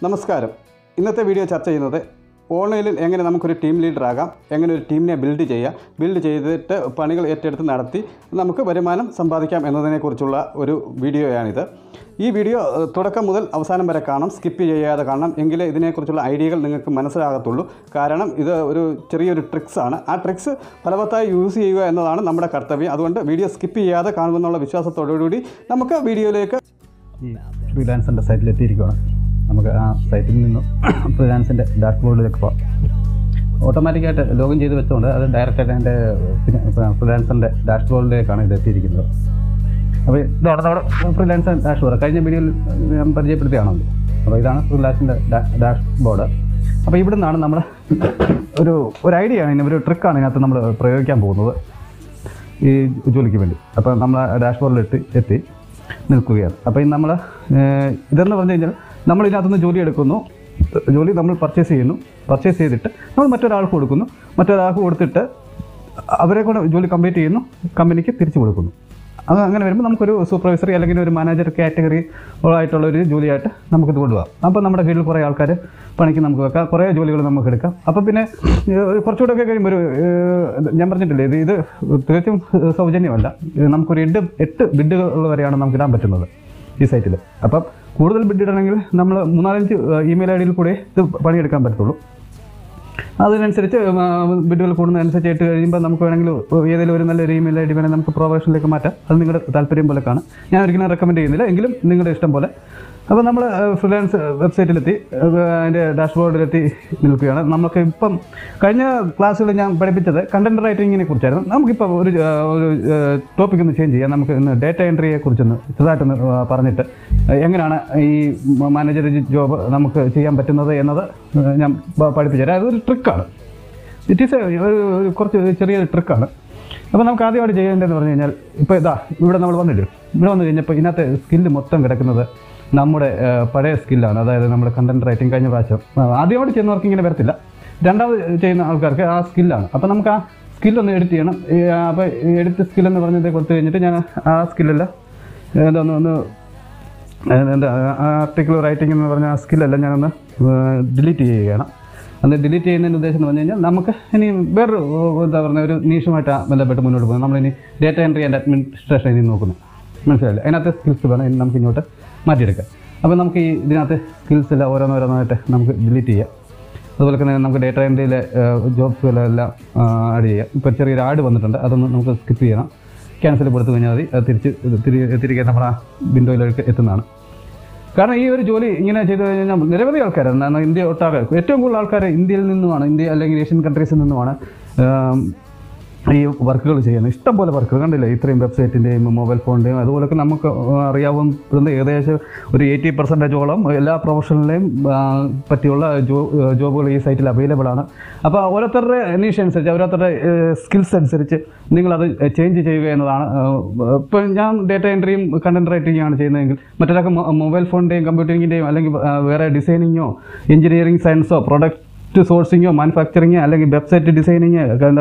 നമസ്കാരം ഇന്നത്തെ വീഡിയോ ചർച്ച ചെയ്യുന്നത് ഓൺലൈനിൽ എങ്ങനെ നമുക്കൊരു ടീം ലീഡർ ആകാം എങ്ങനെ ഒരു ടീമിനെ ബിൽഡ് ചെയ്യാം ബിൽഡ് ചെയ്തിട്ട് പണികൾ ഏറ്റെടുത്ത് നടത്തി നമുക്ക് വരുമാനം സമ്പാദിക്കാം എന്നതിനെക്കുറിച്ചുള്ള ഒരു വീഡിയോയാണിത് ഈ വീഡിയോ ഏഹ്, തുടക്കം മുതൽ അവസാനം വരെ കാണാം സ്കിപ്പ് ചെയ്യാതെ കാണണം എങ്കിലേ ഇതിനെക്കുറിച്ചുള്ള ഐഡിയകൾ നിങ്ങൾക്ക് മനസ്സിലാകത്തുള്ളൂ കാരണം ഇത് ഒരു ചെറിയൊരു ട്രിക്സ് ആണ് ആ ട്രിക്സ് ഫലവത്തായി യൂസ് ചെയ്യുക എന്നതാണ് നമ്മുടെ കർത്തവ്യം അതുകൊണ്ട് വീഡിയോ സ്കിപ്പ് ചെയ്യാതെ കാണുമെന്നുള്ള വിശ്വാസത്തോടുകൂടി നമുക്ക് വീഡിയോയിലേക്ക് ഈ ഫ്രീലാൻസിൻ്റെ സൈറ്റിൽ എത്തിയിരിക്കുകയാണ് നമുക്ക് ആ സൈറ്റിൽ നിന്നും ഫ്രീലാൻസിൻ്റെ ഡാഷ്ബോർഡിലേക്ക് പോകാം ഓട്ടോമാറ്റിക്കായിട്ട് ലോഗിൻ ചെയ്ത് വെച്ചുകൊണ്ട് അത് ഡയറക്റ്റായിട്ട് എൻ്റെ ഫ്രീലാൻസറിൻ്റെ ഡാഷ്ബോർഡിലേക്കാണ് ഇത് എത്തിയിരിക്കുന്നത് അപ്പോൾ ഇതാണ് നമ്മുടെ ഫ്രീലാൻസർ ഡാഷ്ബോർഡ് കഴിഞ്ഞ വീഡിയോയിൽ ഞാൻ പരിചയപ്പെടുത്തിയാണല്ലോ അപ്പോൾ ഇതാണ് ഫ്രീലാൻസിൻ്റെ ഡാഷ്ബോർഡ് അപ്പോൾ ഇവിടെ നിന്നാണ് നമ്മൾ ഒരു ഒരു ഐഡിയ ആണ് ഇതിന് ഒരു ട്രിക്കാണ് ഇതിനകത്ത് നമ്മൾ പ്രയോഗിക്കാൻ പോകുന്നത് ഈ ജോലിക്ക് വേണ്ടി അപ്പോൾ നമ്മൾ ഡാഷ്ബോർഡിൽ എത്തി എത്തി നിൽക്കുകയാണ് അപ്പോൾ ഈ നമ്മൾ ഇതെന്ന് പറഞ്ഞു കഴിഞ്ഞാൽ നമ്മൾ ഇതിനകത്തുനിന്ന് ജോലി എടുക്കുന്നു ജോലി നമ്മൾ പർച്ചേസ് ചെയ്യുന്നു പർച്ചേസ് ചെയ്തിട്ട് നമ്മൾ മറ്റൊരാൾക്ക് കൊടുക്കുന്നു മറ്റൊരാൾക്ക് കൊടുത്തിട്ട് അവരെ കൂടെ ജോലി കംപ്ലീറ്റ് ചെയ്യുന്നു കമ്പനിക്ക് തിരിച്ചു കൊടുക്കുന്നു അത് അങ്ങനെ വരുമ്പോൾ നമുക്കൊരു സൂപ്പർവൈസറി അല്ലെങ്കിൽ ഒരു മാനേജർ കാറ്റഗറി ആയിട്ടുള്ള ഒരു ജോലിയായിട്ട് നമുക്കിത് കൊണ്ടുപോകാം അപ്പോൾ നമ്മുടെ കീഴിൽ കുറേ ആൾക്കാർ പണിക്ക് നമുക്ക് വെക്കാം കുറേ ജോലികൾ നമുക്ക് എടുക്കാം അപ്പോൾ പിന്നെ ഏഹ്, ഒരു കുറച്ചുകൂടെ ഒക്കെ കഴിയുമ്പോൾ ഒരു ഏഹ്, ഞാൻ പറഞ്ഞിട്ടില്ലേ ഇത് ഇത് തീർച്ചയായും സൗജന്യമല്ല ഇത് നമുക്കൊരു എട്ട് എട്ട് ബിഡുകൾ വരെയാണ് നമുക്ക് ഇടാൻ പറ്റുന്നത് ഈ സൈറ്റിൽ അപ്പം കൂടുതൽ ബിഡ് ഇടണമെങ്കിൽ നമ്മൾ മൂന്നാലഞ്ച് ഇമെയിൽ ഐ ഡിയിൽ കൂടെ ഇത് പണിയെടുക്കാൻ പറ്റത്തുള്ളൂ അതിനനുസരിച്ച് ആ, ബിഡുകൾ കൂടുന്നതനുസരിച്ച് ഇട്ട് കഴിയുമ്പോൾ നമുക്ക് വേണമെങ്കിൽ ഏതെങ്കിലും ഒരു നല്ലൊരു ഇമെയിൽ ഐ ഡി വേണമെങ്കിൽ നമുക്ക് പ്രൊഫഷനിലേക്ക് മാറ്റാം അത് നിങ്ങളുടെ താല്പര്യം പോലെ കാണാം ഞാൻ ഒരിക്കലും റെക്കമെൻഡ് ചെയ്യുന്നില്ല എങ്കിലും നിങ്ങളുടെ ഇഷ്ടം പോലെ അപ്പോൾ നമ്മൾ ഫ്രീലാൻസ് വെബ്സൈറ്റിലെത്തി അത് അതിൻ്റെ ഡാഷ്ബോർഡിലെത്തി നിൽക്കുകയാണ് നമുക്ക് ഇപ്പം കഴിഞ്ഞ ക്ലാസ്സുകളിൽ ഞാൻ പഠിപ്പിച്ചത് കണ്ടന്റ് റൈറ്റിങ്ങിനെ കുറിച്ചായിരുന്നു നമുക്കിപ്പോൾ ഒരു ആ, ഒരു ടോപ്പിക് ഒന്ന് ചേഞ്ച് ചെയ്യാം നമുക്ക് ഇന്ന് ഡേറ്റ എൻട്രിയെ കുറിച്ചൊന്ന് ചെറുതായിട്ടൊന്ന് ആ, പറഞ്ഞിട്ട് എങ്ങനെയാണ് ഈ മാനേജർ ജോബ് നമുക്ക് ചെയ്യാൻ പറ്റുന്നത് എന്നത് ആ, ഞാൻ പ- പഠിപ്പിച്ചു തരാം അതൊരു ട്രിക്കാണ് ഇറ്റ് ഈസ് ഒരു ഒരു കുറച്ച് ചെറിയൊരു ട്രിക്കാണ് അപ്പോൾ നമുക്ക് ആദ്യമായിട്ട് ചെയ്യേണ്ടതെന്ന് പറഞ്ഞു കഴിഞ്ഞാൽ ഇപ്പോൾ ഇതാ ഇവിടെ നമ്മൾ വന്നിട്ട് ഇവിടെ വന്നു കഴിഞ്ഞപ്പോൾ ഇതിനകത്ത് സ്കില്ല് മൊത്തം കിടക്കുന്നത് നമ്മുടെ ആ, പഴയ സ്കില്ലാണ് അതായത് നമ്മുടെ കണ്ടന്റ് റൈറ്റിംഗ് കഴിഞ്ഞ പ്രാവശ്യം ആ, ആദ്യമായിട്ട് ചെയ്യുന്നവർക്ക് ഇങ്ങനെ വരത്തില്ല രണ്ടാമത് ചെയ്യുന്ന ആൾക്കാർക്ക് ആ സ്കില്ലാണ് അപ്പോൾ നമുക്ക് ആ സ്കില്ലൊന്ന് എഡിറ്റ് ചെയ്യണം ഈ, ആ, അപ്പോൾ എഡിറ്റ് സ്കില്ലെന്ന് പറഞ്ഞത് കൊടുത്തു കഴിഞ്ഞിട്ട് ഞാൻ ആ സ്കില്ലെല്ലാം എന്താന്ന് ഒന്ന് എന്താ ആർട്ടിക്കിൾ റൈറ്റിംഗ് എന്ന് പറഞ്ഞ ആ സ്കില്ലെല്ലാം ഞാനൊന്ന് ഡിലീറ്റ് ചെയ്യുകയാണ് അന്ന് ഡിലീറ്റ് ചെയ്യുന്നതിൻ്റെ ഉദ്ദേശം എന്ന് പറഞ്ഞു കഴിഞ്ഞാൽ നമുക്ക് ഇനി വേറൊരു എന്താ പറയുക ഒരു നീഷുമായിട്ട് ബന്ധപ്പെട്ട് മുന്നോട്ട് പോകുന്നത് നമ്മളിനി ഡേറ്റ എൻട്രി ആൻഡ് അഡ്മിനിസ്ട്രേഷൻ ഇനി നോക്കുന്നു മനസ്സിലായില്ലേ അതിനകത്ത് സ്കിൽസ് വേണം ഇനി നമുക്ക് ഇങ്ങോട്ട് മാറ്റിയെടുക്കാം അപ്പോൾ നമുക്ക് ഈ ഇതിനകത്ത് സ്കിൽസ് എല്ലാം ഓരോന്നോരോന്നായിട്ട് നമുക്ക് ഡിലീറ്റ് ചെയ്യാം അതുപോലെ തന്നെ നമുക്ക് ഡേറ്റ എൻട്രിയിലെ ജോബ്സുകളെല്ലാം ആഡ് ചെയ്യാം ഇപ്പോൾ ചെറിയൊരു ആഡ് വന്നിട്ടുണ്ട് അതൊന്ന് നമുക്ക് സ്കിപ്പ് ചെയ്യണം ക്യാൻസൽ കൊടുത്തു കഴിഞ്ഞാൽ മതി അത് തിരിച്ച് ഇത് തിരി- തിരികെ നമ്മുടെ ആ വിൻഡോയിലേക്ക് എത്തുന്നതാണ് കാരണം ഈ ഒരു ജോലി ഇങ്ങനെ ചെയ്തു കഴിഞ്ഞാൽ നിരവധി ആൾക്കാരാണ് കാരണം ഇന്ത്യ ഒട്ടാകെ ഏറ്റവും കൂടുതൽ ആൾക്കാർ ഇന്ത്യയിൽ നിന്നുമാണ് ഇന്ത്യ അല്ലെങ്കിൽ ഏഷ്യൻ കൺട്രീസിൽ നിന്നുമാണ് ആം, ഈ വർക്കുകൾ ചെയ്യുന്നത് ഇഷ്ടംപോലെ വർക്കുകൾ കണ്ടില്ലേ ഇത്രയും വെബ്സൈറ്റിൻ്റെയും മൊബൈൽ ഫോണിൻ്റെയും അതുപോലൊക്കെ നമുക്ക് അറിയാവുന്ന ഏകദേശം ഒരു എയ്റ്റി പെർസെൻറ്റേജോളം എല്ലാ പ്രൊഫഷണലിലെയും ആ, പറ്റിയുള്ള ജോ ജോബുകൾ ഈ സൈറ്റിൽ അവൈലബിൾ ആണ് അപ്പോൾ ഓരോരുത്തരുടെ നീഷ അനുസരിച്ച് ഓരോരുത്തരുടെ സ്കിൽസ് അനുസരിച്ച് നിങ്ങളത് ചേഞ്ച് ചെയ്യുക എന്നതാണ് ഇപ്പം ഞാൻ ഡേറ്റ എൻട്രിയും കണ്ടന്റ് റൈറ്റിംഗ് ആണ് ചെയ്യുന്നതെങ്കിൽ മറ്റൊരാൾക്ക് മൊബൈൽ ഫോണിൻ്റെയും കമ്പ്യൂട്ടറിങ്ങിൻ്റെയും അല്ലെങ്കിൽ ആ, വേറെ ഡിസൈനിങ്ങോ എഞ്ചിനീയറിംഗ് സയൻസോ പ്രൊഡക്റ്റ് സോഴ്സിങ്ങോ മാനുഫാക്ചറിങ് അല്ലെങ്കിൽ വെബ്സൈറ്റ് ഡിസൈനിങ്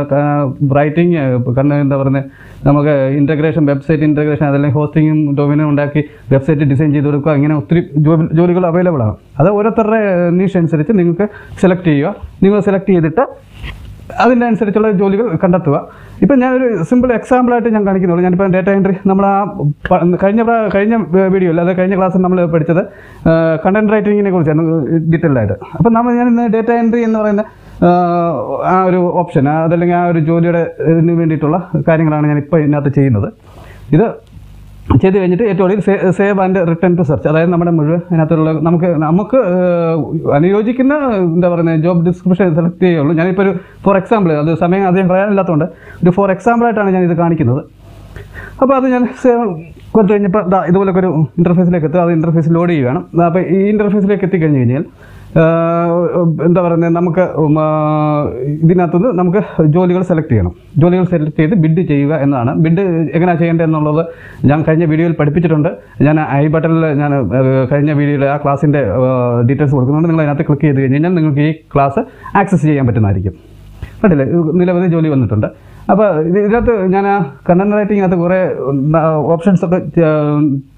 റൈറ്റിംഗ് എന്താ പറയുന്നത് നമുക്ക് ഇൻ്റഗ്രേഷൻ വെബ്സൈറ്റ് ഇൻ്റഗ്രേഷൻ അതല്ലെങ്കിൽ ഹോസ്റ്റിങ്ങും ഡൊമിനും ഉണ്ടാക്കി വെബ്സൈറ്റ് ഡിസൈൻ ചെയ്ത് കൊടുക്കുക ഇങ്ങനെ ഒത്തിരി ജോലി ജോലികൾ അവൈലബിൾ ആണ് അത് ഓരോരുത്തരുടെ നീഷ് അനുസരിച്ച് നിങ്ങൾക്ക് സെലക്ട് ചെയ്യുക നിങ്ങൾ സെലക്ട് ചെയ്തിട്ട് അതിൻ്റെ അനുസരിച്ചുള്ള ജോലികൾ കണ്ടെത്തുക ഇപ്പം ഞാനൊരു സിമ്പിൾ എക്സാമ്പിളായിട്ട് ഞാൻ കാണിക്കുന്നുള്ളൂ ഞാനിപ്പോൾ ഡേറ്റ എൻട്രി നമ്മൾ ആ പ- കഴിഞ്ഞ പ്രാ- കഴിഞ്ഞ വീഡിയോയിൽ അതായത് കഴിഞ്ഞ ക്ലാസ്സിൽ നമ്മൾ പഠിച്ചത് കണ്ടന്റ് റൈറ്റിങ്ങിനെ കുറിച്ചാണ് ഡീറ്റെയിൽഡ് ആയിട്ട് അപ്പം നമ്മൾ ഞാൻ ഇന്ന് ഡേറ്റ എൻട്രി എന്ന് പറയുന്ന ആ, ആ ഒരു ഓപ്ഷൻ അതല്ലെങ്കിൽ ആ ഒരു ജോലിയുടെ ഇതിന് വേണ്ടിയിട്ടുള്ള കാര്യങ്ങളാണ് ഞാൻ ഇപ്പോൾ ഇതിനകത്ത് ചെയ്യുന്നത് ഇത് ചെയ്ത് കഴിഞ്ഞിട്ട് ഏറ്റവും കൂടുതൽ save and return to search അതായത് നമ്മുടെ മുഴുവൻ അതിനകത്തുള്ള നമുക്ക് നമുക്ക് ഏഹ്, അനുയോജിക്കുന്ന എന്താ പറയുന്നത് ജോബ് ഡിസ്ക്രിപ്ഷൻ സെലക്ട് ചെയ്യുള്ളൂ ഞാനിപ്പോൾ ഒരു ഫോർ എക്സാമ്പിൾ അത് സമയം അധികം കളയാനില്ലാത്തതുകൊണ്ട് ഒരു ഫോർ എക്സാമ്പിളായിട്ടാണ് ഞാൻ ഇത് കാണിക്കുന്നത് അപ്പോൾ അത് ഞാൻ സേവ് കൊടുത്തു കഴിഞ്ഞപ്പോൾ ദാ ഇതുപോലൊക്കെ ഒരു ഇൻ്റർഫേസിലേക്ക് എത്തുക അത് ഇൻ്റർഫേസ് ലോഡ് ചെയ്യുകയാണ് അപ്പോൾ ഈ ഇൻ്റർഫേസിലേക്ക് എത്തിക്കഴിഞ്ഞ് കഴിഞ്ഞാൽ ആഹ്, എന്താ പറയുന്നത് നമുക്ക് ഉം, ആഹ്, ഇതിനകത്തുനിന്ന് നമുക്ക് ജോലികൾ സെലക്ട് ചെയ്യണം ജോലികൾ സെലക്ട് ചെയ്ത് ബിഡ് ചെയ്യുക എന്നതാണ് ബിഡ് എങ്ങനെയാണ് ചെയ്യേണ്ടത് എന്നുള്ളത് ഞാൻ കഴിഞ്ഞ വീഡിയോയിൽ പഠിപ്പിച്ചിട്ടുണ്ട് ഞാൻ ഐ ബട്ടണിൽ ഞാൻ ആഹ്, കഴിഞ്ഞ വീഡിയോയിൽ ആ ക്ലാസ്സിൻ്റെ ഡീറ്റെയിൽസ് കൊടുക്കുന്നുണ്ട് നിങ്ങൾ അതിനകത്ത് ക്ലിക്ക് ചെയ്ത് കഴിഞ്ഞാൽ നിങ്ങൾക്ക് ഈ ക്ലാസ് ആക്സസ് ചെയ്യാൻ പറ്റുന്നതായിരിക്കും കണ്ടില്ലേ ഇത് നിരവധി ജോലി വന്നിട്ടുണ്ട് അപ്പോൾ ഇത് ഇതിനകത്ത് ഞാൻ ആ കണ്ടന്റ് റൈറ്റിങ്ങിനകത്ത് കുറേ ഓപ്ഷൻസ് ഒക്കെ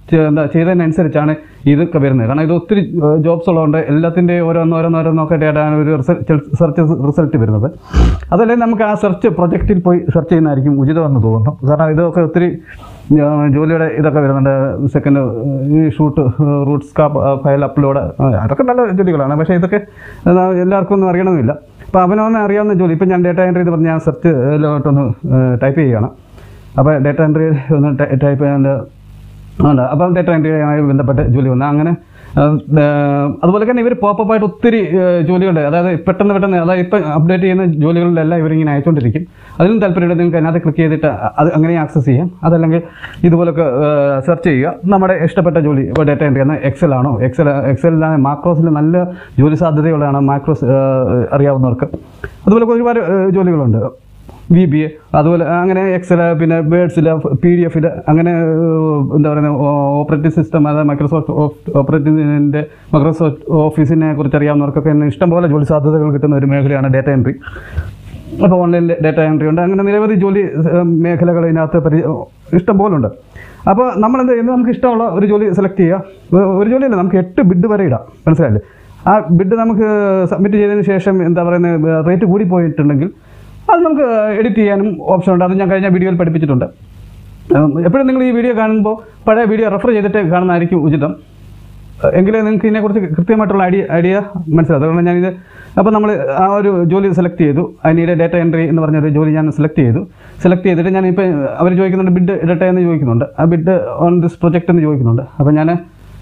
ചെ- എന്താ ചെയ്തതിനനുസരിച്ചാണ് ഇതൊക്കെ വരുന്നത് കാരണം ഇത് ഒത്തിരി ജോബ്സ് ഉള്ളതുകൊണ്ട് എല്ലാത്തിൻ്റെയും ഓരോന്ന് ഓരോന്നോരോന്നൊക്കെ ആയിട്ടാണ് ഒരു സെർച്ച് റിസൾട്ട് വരുന്നത് അതല്ലെങ്കിൽ നമുക്ക് ആ സെർച്ച് പ്രൊജക്റ്റിൽ പോയി സെർച്ച് ചെയ്യുന്നതായിരിക്കും ഉചിതമെന്ന് തോന്നുന്നു കാരണം ഇതൊക്കെ ഒത്തിരി ആ, ജോലിയുടെ ഇതൊക്കെ വരുന്നുണ്ട് സെക്കൻഡ് ഈ ഷൂട്ട് റൂട്ട് സ്കാപ്പ് ഫയൽ അപ്ലോഡ് അതൊക്കെ നല്ല ജോലികളാണ് പക്ഷേ ഇതൊക്കെ ആ, എല്ലാവർക്കും ഒന്നും അറിയണമെന്നില്ല അപ്പോൾ അവനവനെ അറിയാവുന്ന ജോലി ഇപ്പം ഞാൻ ഡേറ്റ എൻട്രി എന്ന് പറഞ്ഞ് ഞാൻ സെർച്ചിലോട്ടൊന്ന് ടൈപ്പ് ചെയ്യുകയാണ് അപ്പോൾ ഡേറ്റ എൻട്രി ഒന്ന് ടൈപ്പ് ചെയ്യാൻ ഉണ്ട് അപ്പം ഡേറ്റ എൻട്രിയുമായി ബന്ധപ്പെട്ട് ജോലി വന്നു അങ്ങനെ ആ, ആ, അതുപോലെ തന്നെ ഇവർ പോപ്പപ്പ് ആയിട്ട് ഒത്തിരി ആ, ജോലികളുണ്ട് അതായത് പെട്ടെന്ന് പെട്ടെന്ന് അതായത് ഇപ്പം അപ്ഡേറ്റ് ചെയ്യുന്ന ജോലികളിലെല്ലാം ഇവരിങ്ങനെ അയച്ചുകൊണ്ടിരിക്കും അതിനും താല്പര്യമുണ്ട് നിങ്ങൾക്ക് അതിനകത്ത് ക്ലിക്ക് ചെയ്തിട്ട് അത് അങ്ങനെ ആക്സസ് ചെയ്യാം അതല്ലെങ്കിൽ ഇതുപോലൊക്കെ സെർച്ച് ചെയ്യുക നമ്മുടെ ഇഷ്ടപ്പെട്ട ജോലി ഇപ്പോൾ ഡേറ്റ എൻട്രി എന്നാൽ എക്സൽ ആണോ എക്സൽ എക്സലിലാണ് മാക്രോസിൽ നല്ല ജോലി സാധ്യതയുള്ളതാണ് മാക്രോസ് ആ, അറിയാവുന്നവർക്ക് അതുപോലെ ഒരുപാട് ആ, ജോലികളുണ്ട് വി ബി എ അതുപോലെ അങ്ങനെ എക്സൽ പിന്നെ വേർഡ്സിൽ പി ഡി എഫിൽ അങ്ങനെ ഏഹ്, എന്താ പറയുന്നത് ഓപ്പറേറ്റിംഗ് സിസ്റ്റം അതായത് മൈക്രോസോഫ്റ്റ് ഓപ്പറേറ്റിംഗിൻ്റെ മൈക്രോസോഫ്റ്റ് ഓഫീസിനെ കുറിച്ച് അറിയാവുന്നവർക്കൊക്കെ ഇന്ന് ഇഷ്ടംപോലെ ജോലി സാധ്യതകൾ കിട്ടുന്ന ഒരു മേഖലയാണ് ഡേറ്റ എൻട്രി അപ്പോൾ ഓൺലൈൻ ഡേറ്റ എൻട്രി ഉണ്ട് അങ്ങനെ നിരവധി ജോലി ഏഹ്, മേഖലകൾ ഇതിനകത്ത് പരി ഇഷ്ടം പോലെ ഉണ്ട് അപ്പോൾ നമ്മൾ എന്ത് ചെയ്യുന്നത് നമുക്ക് ഇഷ്ടമുള്ള ഒരു ജോലി സെലക്ട് ചെയ്യുക ഒ- ഒരു ജോലിയല്ല നമുക്ക് എട്ട് ബിഡ് വരെ ഇടാം മനസ്സിലായില്ലേ ആ ബിഡ് നമുക്ക് സബ്മിറ്റ് ചെയ്തതിന് ശേഷം എന്താ പറയുന്നത് റേറ്റ് കൂടി പോയിട്ടുണ്ടെങ്കിൽ അത് നമുക്ക് എഡിറ്റ് ചെയ്യാനും ഓപ്ഷൻ ഉണ്ട് അത് ഞാൻ കഴിഞ്ഞ വീഡിയോയിൽ പഠിപ്പിച്ചിട്ടുണ്ട് ഉം, എപ്പോഴും നിങ്ങൾ ഈ വീഡിയോ കാണുമ്പോൾ പഴയ വീഡിയോ റെഫർ ചെയ്തിട്ട് കാണുന്നതായിരിക്കും ഉചിതം എങ്കിലേ നിങ്ങൾക്ക് ഇതിനെക്കുറിച്ച് കൃത്യമായിട്ടുള്ള ഐഡിയ ഐഡിയ മനസ്സിലാവും അതുകൊണ്ട് ഞാനിത് അപ്പോൾ നമ്മൾ ആ ഒരു ജോലി സെലക്ട് ചെയ്തു അതിനിടെ ഡേറ്റ എൻട്രി എന്ന് പറഞ്ഞൊരു ജോലി ഞാൻ സെലക്ട് ചെയ്തു സെലക്ട് ചെയ്തിട്ട് ഞാനിപ്പോൾ അവർ ചോദിക്കുന്നുണ്ട് ബിഡ് ഇടട്ടെ എന്ന് ചോദിക്കുന്നുണ്ട് ആ ബിഡ് ഓൺ ദിസ് പ്രൊജക്റ്റ് എന്ന് ചോദിക്കുന്നുണ്ട് അപ്പോൾ ഞാൻ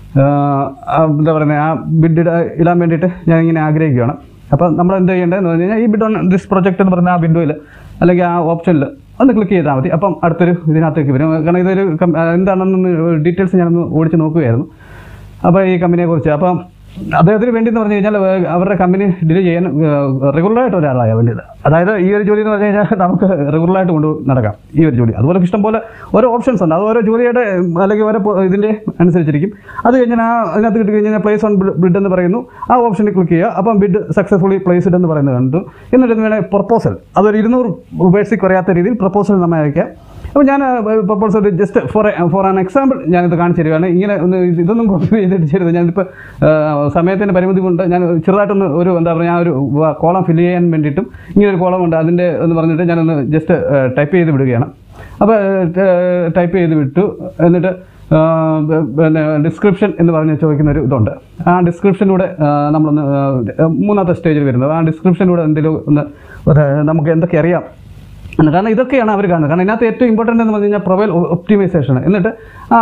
എന്താ പറയുന്നത് ആ ബിഡ് ഇടാൻ വേണ്ടിയിട്ട് ഞാൻ ഇങ്ങനെ ആഗ്രഹിക്കുകയാണ് അപ്പോൾ നമ്മൾ എന്ത് ചെയ്യേണ്ടതെന്ന് പറഞ്ഞു കഴിഞ്ഞാൽ ഈ ബിഡ് ഓൺ ദിസ് പ്രൊജക്റ്റ് എന്ന് പറയുന്ന ആ വിൻഡോയിൽ അല്ലെങ്കിൽ ആ ഓപ്ഷനിൽ ഒന്ന് ക്ലിക്ക് ചെയ്താൽ മതി അപ്പം അടുത്തൊരു ഇതിനകത്തേക്ക് വരും കാരണം ഇതൊരു കം- ആ, എന്താണെന്ന് ഡീറ്റെയിൽസ് ഞാനൊന്ന് ഓടിച്ച് നോക്കുകയായിരുന്നു അപ്പോൾ ഈ കമ്പനിയെ കുറിച്ച് അപ്പം അദ്ദേഹത്തിന് വേണ്ടി എന്ന് പറഞ്ഞു കഴിഞ്ഞാൽ ഏഹ്, അവരുടെ കമ്പനി ഡീൽ ചെയ്യാൻ റെഗുലറായിട്ട് ഒരാളായ വേണ്ടിയത് അതായത് ഈ ഒരു ജോലി എന്ന് പറഞ്ഞു കഴിഞ്ഞാൽ നമുക്ക് റെഗുലറായിട്ട് കൊണ്ട് നടക്കാം ഈ ഒരു ജോലി അതുപോലെ ഇഷ്ടംപോലെ ഓരോ ഓപ്ഷൻസ് ഉണ്ട് അത് ഓരോ ജോലിയുടെ ഉം, അല്ലെങ്കിൽ ഓരോ പൊ- ഇതിൻ്റെ അനുസരിച്ചിരിക്കും അത് കഴിഞ്ഞാൽ ആ അതിനകത്ത് കിട്ടി കഴിഞ്ഞാൽ പ്ലേസ് ഓൺ ബിഡ് എന്ന് പറയുന്നു ആ ഓപ്ഷനിൽ ക്ലിക്ക് ചെയ്യുക അപ്പം ബിഡ് സക്സസ്ഫുള്ളി പ്ലേസ്ഡ് എന്ന് പറയുന്നത് കണ്ടു എന്നിട്ട് വേണേൽ പ്രപ്പോസൽ അതൊരു ഇരുന്നൂറ് ബേസിക് കുറയാത്ത രീതിയിൽ പ്രപ്പോസൽ നമ്മൾ അയക്കാം അപ്പോൾ ഞാൻ proposal just for for an example ഞാനിത് കാണിച്ചു തരികയാണ് ഇങ്ങനെ ഒന്ന് ഇത് ഇതൊന്നും കോപ്പി ചെയ്തിട്ട് ചെയ്തത് ഞാനിപ്പോൾ സമയത്തിൻ്റെ പരിമിതി കൊണ്ട് ഞാൻ ചെറുതായിട്ടൊന്ന് ഒരു എന്താ പറയുക ഞാൻ ഒരു കോളം ഫില്ല് ചെയ്യാൻ വേണ്ടിയിട്ടും ഇങ്ങനെ ഒരു കോളം ഉണ്ട് അതിൻ്റെ എന്ന് പറഞ്ഞിട്ട് ഞാനൊന്ന് ജസ്റ്റ് ടൈപ്പ് ചെയ്ത് വിടുകയാണ് അപ്പോൾ ടൈപ്പ് ചെയ്ത് വിട്ടു എന്നിട്ട് ആ, ബ- പിന്നെ ഡിസ്ക്രിപ്ഷൻ എന്ന് പറഞ്ഞ് ചോദിക്കുന്ന ഒരു ഇതുണ്ട് ആ ഡിസ്ക്രിപ്ഷനിലൂടെ ആ, നമ്മളൊന്ന് ആ, മൂന്നാമത്തെ സ്റ്റേജിൽ വരുന്നത് ആ ഡിസ്ക്രിപ്ഷനിലൂടെ എന്തെങ്കിലും ഒന്ന് ഒരു നമുക്ക് എന്തൊക്കെ അറിയാം എന്ന് കാരണം ഇതൊക്കെയാണ് അവർ കാണുന്നത് കാരണം ഇതിനകത്ത് ഏറ്റവും ഇമ്പോർട്ടൻ്റ് എന്ന് പറഞ്ഞു കഴിഞ്ഞാൽ പ്രൊഫൈൽ ഒപ്റ്റിമൈസേഷൻ എന്നിട്ട്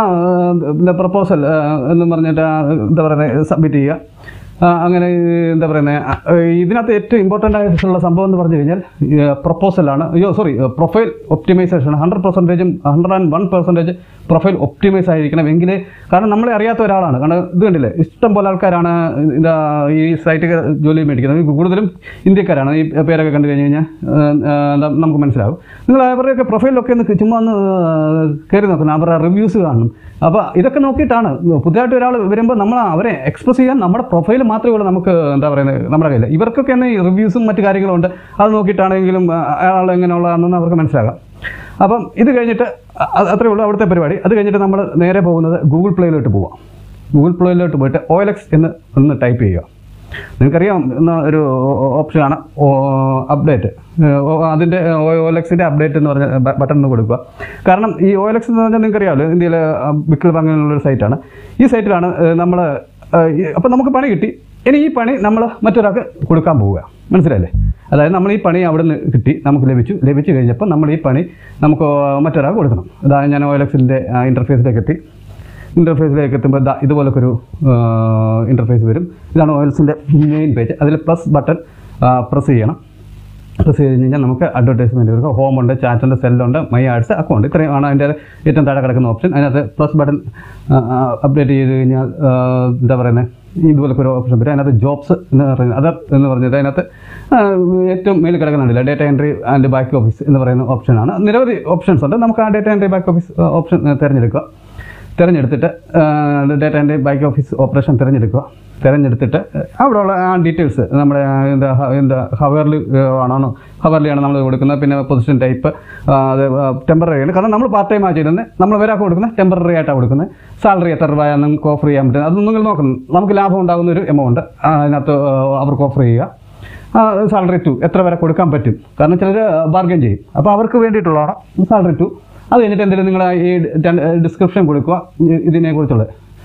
ആ പ്രപ്പോസൽ എന്ന് പറഞ്ഞിട്ട് ആ, എന്താ പറയുന്നത് സബ്മിറ്റ് ചെയ്യുക ആ, അങ്ങനെ എന്താ പറയുന്നത് ഇതിനകത്ത് ഏറ്റവും ഇമ്പോർട്ടൻ്റ് ആയിട്ടുള്ള സംഭവം എന്ന് പറഞ്ഞു കഴിഞ്ഞാൽ പ്രപ്പോസലാണ് അയ്യോ സോറി പ്രൊഫൈൽ ഒപ്റ്റിമൈസേഷൻ ഹൺഡ്രഡ് പെർസെൻറ്റേജും hundred and one percentage profile optimise ആയിരിക്കണം എങ്കിലേ കാരണം നമ്മളെ അറിയാത്ത ഒരാളാണ് കാരണം ഇത് കണ്ടില്ലേ ഇഷ്ടം പോലെ ആൾക്കാരാണ് ഇതാ ഈ സൈറ്റ് ജോലി മേടിക്കുന്നത് കൂടുതലും ഇന്ത്യക്കാരാണ് ഈ പേരൊക്കെ കണ്ടു കഴിഞ്ഞ് കഴിഞ്ഞാൽ എന്താ നമുക്ക് മനസ്സിലാവും നിങ്ങൾ അവരുടെയൊക്കെ പ്രൊഫൈലൊക്കെ ഒന്ന് ചുമ്മാ ഒന്ന് കയറി നോക്കണം അവരുടെ റിവ്യൂസ് കാണണം അപ്പോൾ ഇതൊക്കെ നോക്കിയിട്ടാണ് പുതിയതായിട്ട് ഒരാൾ വരുമ്പോൾ നമ്മൾ അവരെ എക്സ്പ്രസ് ചെയ്യാൻ നമ്മുടെ പ്രൊഫൈൽ മാത്രമേ ഉള്ളൂ നമുക്ക് എന്താ പറയുന്നത് നമ്മുടെ കയ്യിൽ ഇവർക്കൊക്കെ തന്നെ ഈ റിവ്യൂസും മറ്റു കാര്യങ്ങളും ഉണ്ട് അത് നോക്കിയിട്ടാണെങ്കിലും ആ, അയാൾ എങ്ങനെയുള്ളതാണെന്ന് അവർക്ക് മനസ്സിലാകാം അപ്പം ഇത് കഴിഞ്ഞിട്ട് അ- അത്രയേ ഉള്ളൂ അവിടുത്തെ പരിപാടി അത് കഴിഞ്ഞിട്ട് നമ്മൾ നേരെ പോകുന്നത് ഗൂഗിൾ പ്ലേയിലോട്ട് പോവാം ഗൂഗിൾ പ്ലേയിലോട്ട് പോയിട്ട് ഒ എൽ എക്സ് എന്ന് ഒന്ന് ടൈപ്പ് ചെയ്യുക നിങ്ങൾക്കറിയാം എന്ന ഒരു ഓപ്ഷനാണ് അപ്ഡേറ്റ് അതിൻ്റെ ഒ എൽ എക്സിൻ്റെ അപ്ഡേറ്റ് എന്ന് പറഞ്ഞ ബട്ടൺ ഒന്ന് കൊടുക്കുക കാരണം ഈ ഒ എൽ എക്സ് എന്ന് പറഞ്ഞാൽ നിങ്ങൾക്കറിയാമല്ലോ ഇന്ത്യയിലെ വിക്കിൾ അങ്ങനെയുള്ളൊരു സൈറ്റാണ് ഈ സൈറ്റിലാണ് നമ്മൾ അപ്പോൾ നമുക്ക് പണി കിട്ടി ഇനി ഈ പണി നമ്മൾ മറ്റൊരാൾക്ക് കൊടുക്കാൻ പോവുക മനസ്സിലായില്ലേ അതായത് നമ്മൾ ഈ പണി അവിടെ നിന്ന് കിട്ടി നമുക്ക് ലഭിച്ചു ലഭിച്ചു കഴിഞ്ഞപ്പോൾ നമ്മൾ ഈ പണി നമുക്ക് മറ്റൊരാൾക്ക് കൊടുക്കണം അതായത് ഞാൻ ഒ എൽ എക്സിൻ്റെ ഇൻ്റർഫേസിലേക്ക് എത്തി ഇൻ്റർഫേസിലേക്ക് എത്തുമ്പോൾ ദാ ഇതുപോലൊക്കെ ഒരു ഇൻ്റർഫേസ് വരും ഇതാണ് ഓയിൽസിൻ്റെ മെയിൻ പേജ് അതിൽ പ്ലസ് ബട്ടൺ പ്രസ് ചെയ്യണം പ്രസ് ചെയ്ത് കഴിഞ്ഞാൽ നമുക്ക് അഡ്വർടൈസ്മെൻറ്റ് വരും ഹോം ഉണ്ട് ചാറ്റുണ്ട് സെല്ലുണ്ട് മൈ ആഡ്സ് അക്കൗണ്ട് ഇത്രയും ആണ് അതിൻ്റെ ഏറ്റവും താഴെ കിടക്കുന്ന ഓപ്ഷൻ അതിനകത്ത് പ്ലസ് ബട്ടൺ അപ്ഡേറ്റ് ചെയ്ത് കഴിഞ്ഞാൽ ആ, എന്താ പറയുന്നത് ഇതുപോലൊക്കെ ഒരു ഓപ്ഷൻ വരും അതിനകത്ത് ജോബ്സ് എന്ന് പറയുന്നത് അതർ എന്ന് പറഞ്ഞത് അതിനകത്ത് ആ, ഏറ്റവും മേളിൽ കിടക്കുന്നുണ്ടല്ലോ data entry and back office എന്ന് പറയുന്ന ഓപ്ഷനാണ് നിരവധി ഓപ്ഷൻസ് ഉണ്ട് നമുക്ക് ആ data entry back office option തിരഞ്ഞെടുക്കുക തിരഞ്ഞെടുത്തിട്ട് ഡേറ്റ എൻ്റെ ബാക്ക് ഓഫീസ് ഓപ്പറേഷൻ തിരഞ്ഞെടുക്കുക തിരഞ്ഞെടുത്തിട്ട് അവിടെയുള്ള ആ ഡീറ്റെയിൽസ് നമ്മുടെ ആ, എന്താ ഹ- എന്താ ഹവർലി ആണോ ഹവർലിയാണ് നമ്മൾ കൊടുക്കുന്നത് പിന്നെ പൊസിഷൻ ടൈപ്പ് അത് ടെമ്പററി ആണ് കാരണം നമ്മൾ പാർട്ട് ടൈം ആ ചെയ്യുന്നത് നമ്മൾ ഒരാൾക്ക് കൊടുക്കുന്നത് ടെമ്പററി ആയിട്ടാണ് കൊടുക്കുന്നത് സാലറി എത്ര രൂപ നമുക്ക് ഓഫർ ചെയ്യാൻ പറ്റും അത് നിങ്ങൾ നോക്കണം നമുക്ക് ലാഭം ഉണ്ടാകുന്ന ഒരു എമൗണ്ട് അതിനകത്ത് ആ, അവർക്ക് ഓഫർ ചെയ്യുക സാലറി ടു എത്ര വരെ കൊടുക്കാൻ പറ്റും കാരണം ചിലർ ബാർഗൻ ചെയ്യും അപ്പോൾ അവർക്ക് വേണ്ടിയിട്ടുള്ളതാണ് സാലറി ടു അത് കഴിഞ്ഞിട്ട് എന്തെങ്കിലും നിങ്ങൾ ഈ ഡിസ്ക്രിപ്ഷൻ കൊടുക്കുക ഇ- ഇതിനെക്കുറിച്ചുള്ള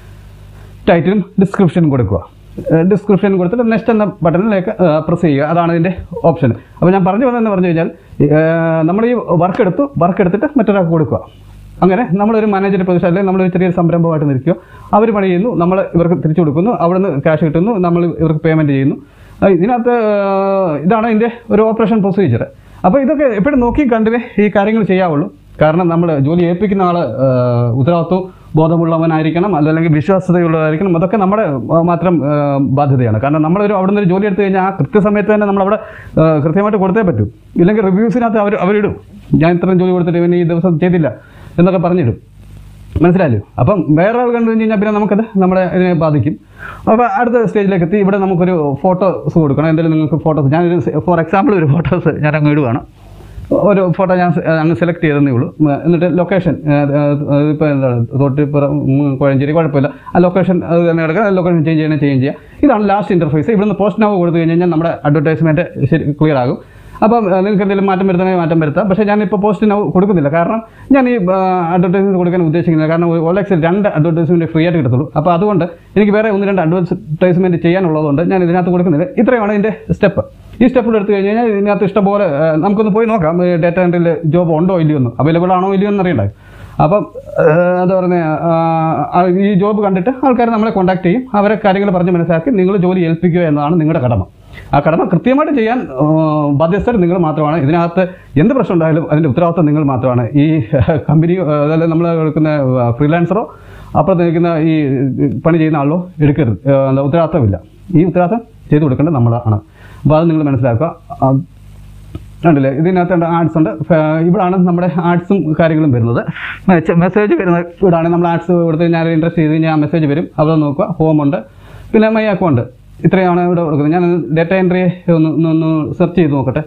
ടൈറ്റിലും ഡിസ്ക്രിപ്ഷനും കൊടുക്കുക ഡിസ്ക്രിപ്ഷൻ കൊടുത്തിട്ട് നെക്സ്റ്റ് എന്ന ബട്ടണിലേക്ക് പ്രസ് ചെയ്യുക അതാണ് ഇതിൻ്റെ ഓപ്ഷൻ അപ്പോൾ ഞാൻ പറഞ്ഞു വന്നതെന്ന് പറഞ്ഞു കഴിഞ്ഞാൽ നമ്മൾ ഈ വർക്ക് എടുത്തു വർക്ക് എടുത്തിട്ട് മറ്റൊരാൾക്ക് കൊടുക്കുക അങ്ങനെ നമ്മളൊരു മാനേജർ പൊസിഷൻ അല്ലെങ്കിൽ നമ്മളൊരു ചെറിയൊരു സംരംഭമായിട്ട് നിൽക്കുക അവർ പണി ചെയ്യുന്നു നമ്മൾ ഇവർക്ക് തിരിച്ചു കൊടുക്കുന്നു അവിടെ നിന്ന് ക്യാഷ് കിട്ടുന്നു നമ്മൾ ഇവർക്ക് പേയ്മെൻറ്റ് ചെയ്യുന്നു ആ, ഇതിനകത്ത് ആ, ഇതാണ് ഇതിൻ്റെ ഒരു ഓപ്പറേഷൻ പ്രൊസീജിയർ അപ്പോൾ ഇതൊക്കെ എപ്പോഴും നോക്കി കണ്ടിവേ ഈ കാര്യങ്ങൾ ചെയ്യാവുള്ളൂ കാരണം നമ്മൾ ജോലി ഏൽപ്പിക്കുന്ന ആൾ ഉത്തരവാദിത്വം ബോധമുള്ളവനായിരിക്കണം അല്ലെങ്കിൽ വിശ്വാസ്യതയുള്ളതായിരിക്കണം അതൊക്കെ നമ്മുടെ ആ, മാത്രം ആ, ബാധ്യതയാണ് കാരണം നമ്മളൊരു അവിടെ നിന്ന് ഒരു ജോലി എടുത്തു കഴിഞ്ഞാൽ ആ കൃത്യസമയത്ത് തന്നെ നമ്മളവിടെ ആ, കൃത്യമായിട്ട് കൊടുത്തേ പറ്റും ഇല്ലെങ്കിൽ റിവ്യൂസിനകത്ത് അവർ അവരിടും ഞാൻ ഇത്രയും ജോലി കൊടുത്തിട്ട് ഇവന് ഈ ദിവസം ചെയ്തില്ല എന്നൊക്കെ പറഞ്ഞിടും മനസ്സിലായല്ലോ അപ്പം വേറെ ആൾ കണ്ടു കഴിഞ്ഞാൽ പിന്നെ നമുക്കത് നമ്മുടെ ഇതിനെ ബാധിക്കും അപ്പോൾ അടുത്ത സ്റ്റേജിലേക്ക് എത്തി ഇവിടെ നമുക്കൊരു ഫോട്ടോസ് കൊടുക്കണം എന്തെങ്കിലും നിങ്ങൾക്ക് ഫോട്ടോസ് ഞാനൊരു ഫോർ എക്സാമ്പിൾ ഒരു ഫോട്ടോസ് ഞാൻ അങ്ങ് ഇടുവാണ് ഒരു ഫോട്ടോ ഞാൻ സെ- അങ്ങ് സെലക്ട് ചെയ്തതേ ഉള്ളൂ ഉം, എന്നിട്ട് ലൊക്കേഷൻ ഇപ്പോൾ എന്താണ് തൊട്ടിപ്പുറം ഉം, കോഴഞ്ചേരി കുഴപ്പമില്ല ആ ലൊക്കേഷൻ അത് തന്നെ കിടക്കുക ലൊക്കേഷൻ ചേഞ്ച് ചെയ്യണേ ചേഞ്ച് ചെയ്യുക ഇതാണ് ലാസ്റ്റ് ഇൻ്റർഫേസ് ഇവിടുന്ന് പോസ്റ്റ് നവ് കൊടുത്തു കഴിഞ്ഞ് കഴിഞ്ഞാൽ നമ്മുടെ അഡ്വർടൈസ്മെൻറ്റ് ശരി ക്ലിയർ ആകും അപ്പം ആ, നിങ്ങൾക്ക് എന്തെങ്കിലും മാറ്റം വരുത്തണമെങ്കിൽ മാറ്റം വരുത്താം പക്ഷേ ഞാനിപ്പോൾ പോസ്റ്റ് നവ് കൊടുക്കുന്നില്ല കാരണം ഞാൻ ഈ അഡ്വർടൈസ്മെൻറ്റ് കൊടുക്കാൻ ഉദ്ദേശിക്കുന്നില്ല കാരണം ഓളെക്സിൽ രണ്ട് അഡ്വർടൈസ്മെൻറ്റ് ഫ്രീ ആയിട്ട് കിട്ടത്തുള്ളൂ അപ്പോൾ അതുകൊണ്ട് എനിക്ക് വേറെ ഒന്ന് രണ്ട് അഡ്വർടൈസ്മെൻറ്റ് ചെയ്യാനുള്ളതുകൊണ്ട് ഞാൻ ഇതിനകത്ത് കൊടുക്കുന്നില്ല ഇത്രയാണ് ഇതിൻ്റെ സ്റ്റെപ്പ് ഈ സ്റ്റെപ്പിൽ എടുത്തു കഴിഞ്ഞ് കഴിഞ്ഞാൽ ഇതിനകത്ത് ഇഷ്ടംപോലെ ആ, നമുക്കൊന്ന് പോയി നോക്കാം ഡേറ്റ എൻട്രിയിൽ ജോബ് ഉണ്ടോ ഇല്ലയോ എന്ന് അവൈലബിൾ ആണോ ഇല്ലയോ എന്ന് അറിയണ്ടായി അപ്പം ആ, എന്താ പറയുന്നത് ഈ ജോബ് കണ്ടിട്ട് ആൾക്കാർ നമ്മളെ കോൺടാക്ട് ചെയ്യും അവരെ കാര്യങ്ങൾ പറഞ്ഞ് മനസ്സിലാക്കി നിങ്ങൾ ജോലി ഏൽപ്പിക്കുക എന്നതാണ് നിങ്ങളുടെ കടമ ആ കടമ കൃത്യമായിട്ട് ചെയ്യാൻ ആ, ബാധ്യസ്ഥർ നിങ്ങൾ മാത്രമാണ് ഇതിനകത്ത് എന്ത് പ്രശ്നം ഉണ്ടായാലും അതിൻ്റെ ഉത്തരവാദിത്വം നിങ്ങൾ മാത്രമാണ് ഈ കമ്പനി അതല്ല നമ്മൾ എടുക്കുന്ന ഫ്രീലാൻസറോ അപ്പുറത്ത് നിൽക്കുന്ന ഈ പണി ചെയ്യുന്ന ആളോ എടുക്കരുത് ആ, എന്താ ഉത്തരവാദിത്തമില്ല ഈ ഉത്തരവാദിത്തം ചെയ്തു കൊടുക്കേണ്ടത് നമ്മളാണ് അപ്പോൾ അത് നിങ്ങൾ മനസ്സിലാക്കുക ആ, കണ്ടില്ലേ ഇതിനകത്ത് ആർട്സ് ഉണ്ട് ഫ- ഇവിടാണ് നമ്മുടെ ആർട്സും കാര്യങ്ങളും വരുന്നത് മെസ്സേജ് വരുന്നത് ഇവിടാണ് നമ്മൾ ആർട്സ് കൊടുത്ത് കഴിഞ്ഞാൽ ഇൻട്രസ്റ്റ് ചെയ്ത് കഴിഞ്ഞാൽ മെസ്സേജ് വരും അവിടെ നോക്കുക ഹോം ഉണ്ട് പിന്നെ മൈ അക്കൗണ്ട് ഇത്രയാണ് ഇവിടെ കൊടുക്കുന്നത് ഞാൻ ഡേറ്റ എൻട്രി ഒന്ന് ഒന്ന് ഒന്ന് സെർച്ച് ചെയ്ത് നോക്കട്ടെ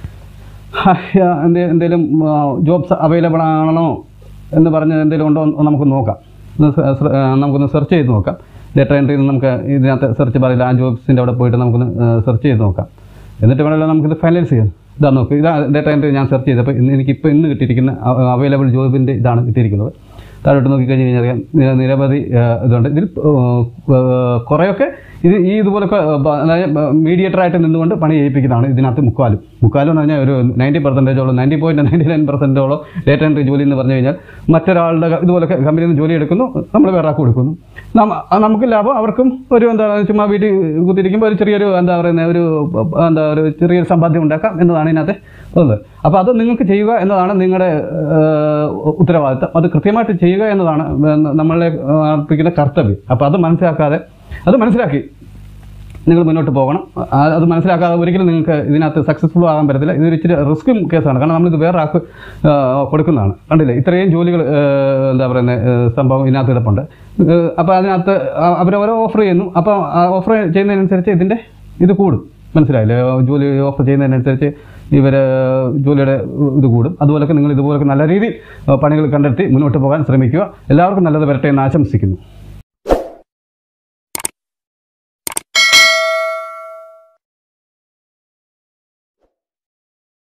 എന്തേ എന്തെങ്കിലും ജോബ്സ് അവൈലബിൾ ആണോ എന്ന് പറഞ്ഞ് എന്തെങ്കിലും ഉണ്ടോ എന്ന് നമുക്ക് നോക്കാം ഒന്ന് സെ- സെ- ആ, നമുക്കൊന്ന് സെർച്ച് ചെയ്ത് നോക്കാം ഡേറ്റ എൻട്രി നമുക്ക് ഇതിനകത്ത് സെർച്ച് പറയില്ല ആ ജോബ്സിൻ്റെ അവിടെ പോയിട്ട് നമുക്കൊന്ന് സെർച്ച് ചെയ്ത് നോക്കാം എന്നിട്ട് വേണമല്ലോ നമുക്കിത് ഫൈനലൈസ് ചെയ്യാം ഇതാ നോക്ക് ഇതാ ഡേറ്റ എൻട്രി ഞാൻ സെർച്ച് ചെയ്തപ്പോൾ ഇന്ന് എനിക്കിപ്പോൾ ഇന്ന് കിട്ടിയിരിക്കുന്ന അവൈലബിൾ ജോബിൻ്റെ ഇതാണ് കിട്ടിയിരിക്കുന്നത് താഴോട്ട് നോക്കിക്കഴിഞ്ഞ് കഴിഞ്ഞാൽ അറിയാം നിര- നിരവധി ആ, ഇതുണ്ട് ഇതിൽ ആ, കുറേയൊക്കെ ഇത് ഈ ഇതുപോലൊക്കെ മീഡിയേറ്റർ ആയിട്ട് നിന്നുകൊണ്ട് പണി ചെയ്യിപ്പിക്കുന്നതാണ് ഇതിനകത്ത് മുക്കാലും മുക്കാലും എന്ന് പറഞ്ഞാൽ ഒരു നയൻറ്റി പെർസെൻറ്റേജോളം നയൻറ്റി പോയിൻറ്റ് നയൻറ്റി നയൻ പെർസെൻറ്റോളം ഡേറ്റ എൻട്രി ജോലി എന്ന് പറഞ്ഞു കഴിഞ്ഞാൽ മറ്റൊരാളുടെ ക- ഇതുപോലൊക്കെ കമ്പനിയിൽ നിന്ന് ജോലി എടുക്കുന്നു നമ്മൾ വേറെ ആൾക്ക് കൊടുക്കുന്നു നമ്മ- ആ നമുക്ക് ലാഭം അവർക്കും ഒരു എന്താ ചുമ്മാ വീട്ടിൽ കുത്തിയിരിക്കുമ്പോൾ ഒരു ചെറിയൊരു എന്താ പറയുന്ന ഒരു എന്താ ഒരു ചെറിയൊരു സമ്പാദ്യം ഉണ്ടാക്കാം എന്നതാണ് ഇതിനകത്ത് ഉള്ളത് അപ്പോൾ അത് നിങ്ങൾക്ക് ചെയ്യുക എന്നതാണ് നിങ്ങളുടെ ഏഹ്, ഉത്തരവാദിത്തം അത് കൃത്യമായിട്ട് ചെയ്യുക എന്നതാണ് നമ്മളെ അർപ്പിക്കുന്ന കർത്തവ്യം അപ്പോൾ അത് മനസ്സിലാക്കാതെ അത് മനസ്സിലാക്കി നിങ്ങൾ മുന്നോട്ട് പോകണം ആ- അത് മനസ്സിലാക്കാതെ ഒരിക്കലും നിങ്ങൾക്ക് ഇതിനകത്ത് സക്സസ്ഫുൾ ആകാൻ പറ്റത്തില്ല ഇതൊരു ഇച്ചിരി റിസ്ക്കും കേസാണ് കാരണം നമ്മളിത് വേറെ ആൾക്ക് ആ, കൊടുക്കുന്നതാണ് കണ്ടില്ലേ ഇത്രയും ജോലികൾ എന്താ പറയുന്നത് സംഭവം ഇതിനകത്ത് കിടപ്പുണ്ട് അപ്പോൾ അതിനകത്ത് ആ- അവരവരെ ഓഫർ ചെയ്യുന്നു അപ്പോൾ ഓഫർ ചെയ്യുന്നതിനനുസരിച്ച് ഇതിൻ്റെ ഇത് കൂടും മനസ്സിലായില്ലേ ജോലി ഓഫർ ചെയ്യുന്നതിനനുസരിച്ച് ഇവർ ജോലിയുടെ ഇത് കൂടും അതുപോലൊക്കെ നിങ്ങൾ ഇതുപോലൊക്കെ നല്ല രീതിയിൽ ആ, പണികൾ കണ്ടെത്തി മുന്നോട്ട് പോകാൻ ശ്രമിക്കുക എല്ലാവർക്കും നല്ലത് വരട്ടെ എന്ന് ആശംസിക്കുന്നു